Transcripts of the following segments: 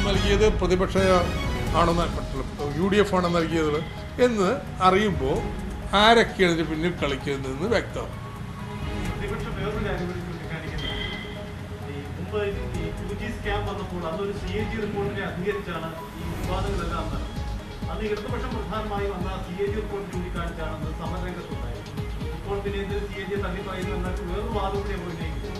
നൽകിയത് പ്രതിപക്ഷ ആണെന്ന് യു ഡി എഫ് ആണ് നൽകിയത് എന്ന് അറിയുമ്പോൾ ആരൊക്കെയാണ് ഇതിന് പിന്നിൽ കളിക്കുന്നതെന്ന് വ്യക്തം പ്രതിപക്ഷം വേറൊരു കാര്യം കൂടി ചൂണ്ടിക്കാണിക്കുന്നത് ഈ മുമ്പ് ഈ യു ജി സ്കാം വന്നപ്പോൾ അന്നൊരു സി എ ജി റിപ്പോർട്ടിനെ അധികരിച്ചാണ് ഈ വിവാദങ്ങളെല്ലാം നടന്നത് അന്ന് ഇടതുപക്ഷം പ്രധാനമായും അന്ന് സി എ ജി റിപ്പോർട്ട് ചൂണ്ടിക്കാണിച്ചാണ് അന്ന് സമരരംഗത്തുണ്ടായത് ഇപ്പോൾ പിന്നെ എന്തിന് സി എ ജി തള്ളിപ്പറയുന്നു എന്നൊക്കെ വേറൊരു വാദം കൂടി നമ്മൾ ഉന്നയിക്കുന്നു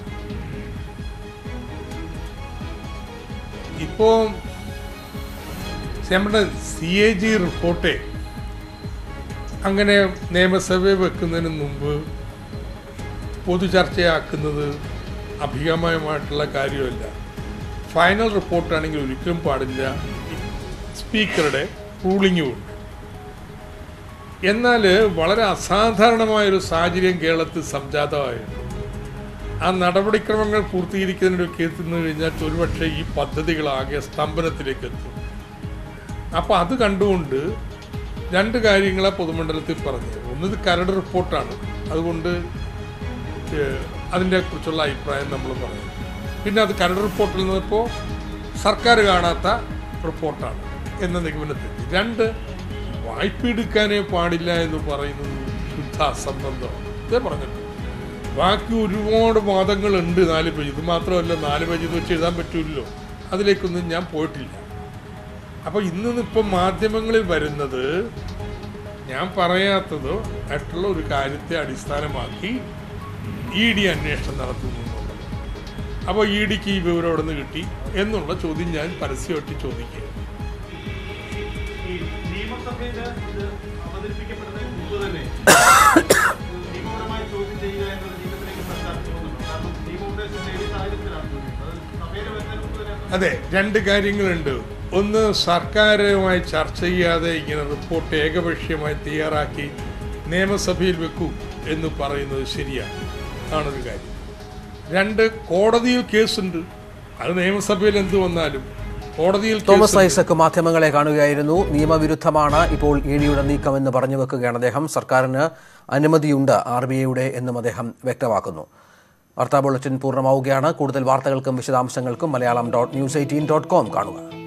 ഇപ്പോൾ നമ്മുടെ സി എ ജി റിപ്പോർട്ട് അങ്ങനെ നിയമസഭയിൽ വെക്കുന്നതിന് മുമ്പ് പൊതു ചർച്ചയാക്കുന്നത് അഭികാമ്യമായിട്ടുള്ള കാര്യമല്ല ഫൈനൽ റിപ്പോർട്ടാണെങ്കിൽ ഒരിക്കലും പാടില്ല സ്പീക്കറുടെ റൂളിങ്ങും ഉണ്ട് എന്നാൽ വളരെ അസാധാരണമായൊരു സാഹചര്യം കേരളത്തിൽ സംജാതമായിരുന്നു ആ നടപടിക്രമങ്ങൾ പൂർത്തീകരിക്കുന്നതിനൊക്കെ എത്തുന്നു കഴിഞ്ഞാൽ ഒരുപക്ഷെ ഈ പദ്ധതികളാകെ സ്തംഭനത്തിലേക്ക് എത്തും അപ്പോൾ അത് കണ്ടുകൊണ്ട് രണ്ട് കാര്യങ്ങളെ പൊതുമണ്ഡലത്തിൽ പറഞ്ഞു ഒന്ന് ഇത് കരട് റിപ്പോർട്ടാണ് അതുകൊണ്ട് ഏഹ്, അതിനെക്കുറിച്ചുള്ള അഭിപ്രായം നമ്മൾ പറയും പിന്നെ അത് കരട് റിപ്പോർട്ടിൽ നിന്നിപ്പോൾ സർക്കാർ കാണാത്ത റിപ്പോർട്ടാണ് എന്ന നിഗമനത്തിൽ രണ്ട് വായ്പ എടുക്കാനേ പാടില്ല എന്ന് പറയുന്നത് ശുദ്ധ അസംബന്ധമാണ് ഇതേ പറഞ്ഞിട്ടുണ്ട് ബാക്കി ഒരുപാട് വാദങ്ങളുണ്ട് നാല് പേജ് ഇത് മാത്രമല്ല നാല് പേജ് ഇത് വെച്ച് എഴുതാൻ പറ്റില്ലല്ലോ അതിലേക്കൊന്നും ഞാൻ പോയിട്ടില്ല അപ്പോൾ ഇന്ന് ഇപ്പം മാധ്യമങ്ങളിൽ വരുന്നത് ഞാൻ പറയാത്തതോ ആയിട്ടുള്ള ഒരു കാര്യത്തെ അടിസ്ഥാനമാക്കി ഇ ഡി അന്വേഷണം നടത്തുന്നു എന്നുള്ളത് അപ്പോൾ ഇ ഡിക്ക് ഈ വിവരം എവിടെ നിന്ന് കിട്ടി എന്നുള്ള ചോദ്യം ഞാൻ പരസ്യമായിട്ട് ചോദിക്കുക ഈ നിയമസഭയിൽ ഇത് അവതരിപ്പിക്കപ്പെടുന്നതിന് മുമ്പ് തന്നെ നിയമപരമായി ചോദ്യം ചെയ്യുക എന്നൊരു നീക്കത്തിലേക്ക് സർക്കാർ പോകുന്നുണ്ട് കാരണം നിയമോപദേശം നേടിയ സാഹചര്യത്തിലാണ് ചോദിക്കുന്നത് അത് സഭയിൽ വരുന്നതിന് മുമ്പ് തന്നെ അതെ രണ്ട് കാര്യങ്ങളുണ്ട് ഒന്ന് സർക്കാരുമായി ചർച്ച ചെയ്യാതെ ഇങ്ങനെ റിപ്പോർട്ട് ഏകപക്ഷീയമായി തയ്യാറാക്കി നിയമസഭയിൽ വെക്കൂ എന്ന് പറയുന്നത് ശരിയാണ് ആണൊരു കാര്യം രണ്ട് കോടതിയിൽ കേസുണ്ട് അത് നിയമസഭയിൽ എന്ത് വന്നാലും കോടതിയിൽ തോമസ് കേസുണ്ട്. ഐസക് മാധ്യമങ്ങളെ കാണുകയായിരുന്നു നിയമവിരുദ്ധമാണ് ഇപ്പോൾ ഇ ഡിയുടെ നീക്കമെന്ന് പറഞ്ഞു വെക്കുകയാണ് അദ്ദേഹം സർക്കാരിന് അനുമതിയുണ്ട് ആർ ബി ഐയുടെ എന്നും അദ്ദേഹം വ്യക്തമാക്കുന്നു വാർത്താ ബുള്ളറ്റിൻ പൂർണ്ണമാവുകയാണ് കൂടുതൽ വാർത്തകൾക്കും വിശദാംശങ്ങൾക്കും Malayalam dot news eighteen dot com കാണുക